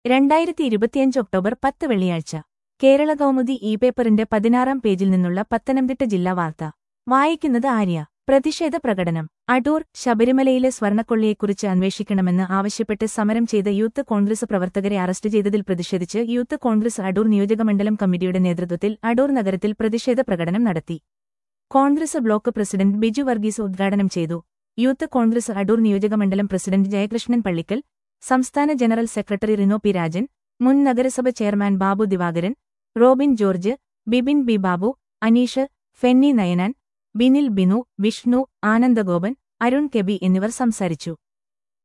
രണ്ടായിരത്തി ഇരുപത്തിയഞ്ച് ഒക്ടോബർ പത്ത് വെള്ളിയാഴ്ച കേരള കൗമുദി ഇ പേപ്പറിന്റെ പതിനാറാം പേജിൽ നിന്നുള്ള പത്തനംതിട്ട ജില്ലാ വാർത്ത വായിക്കുന്നത് ആര്യ പ്രതിഷേധ പ്രകടനം അടൂർ ശബരിമലയിലെ സ്വർണ്ണക്കൊള്ളിയെക്കുറിച്ച് അന്വേഷിക്കണമെന്ന് ആവശ്യപ്പെട്ട് സമരം ചെയ്ത യൂത്ത് കോൺഗ്രസ് പ്രവർത്തകരെ അറസ്റ്റ് ചെയ്തതിൽ പ്രതിഷേധിച്ച് യൂത്ത് കോൺഗ്രസ് അടൂർ നിയോജകമണ്ഡലം കമ്മിറ്റിയുടെ നേതൃത്വത്തിൽ അടൂർ നഗരത്തിൽ പ്രതിഷേധ പ്രകടനം നടത്തി കോൺഗ്രസ് ബ്ലോക്ക് പ്രസിഡന്റ് ബിജു വർഗീസ് ഉദ്ഘാടനം ചെയ്തു യൂത്ത് കോൺഗ്രസ് അടൂർ നിയോജകമണ്ഡലം പ്രസിഡന്റ് ജയകൃഷ്ണൻ പള്ളിക്കൽ സംസ്ഥാന general secretary Rino P Rajan മുൻ നഗരസഭ chairman Babu Divakaran Robin George Bibin B Babu Aneesh Fenny Nayanan Binil Binu Vishnu Anandagopan Arun KB എന്നിവർ സംസാരിച്ചു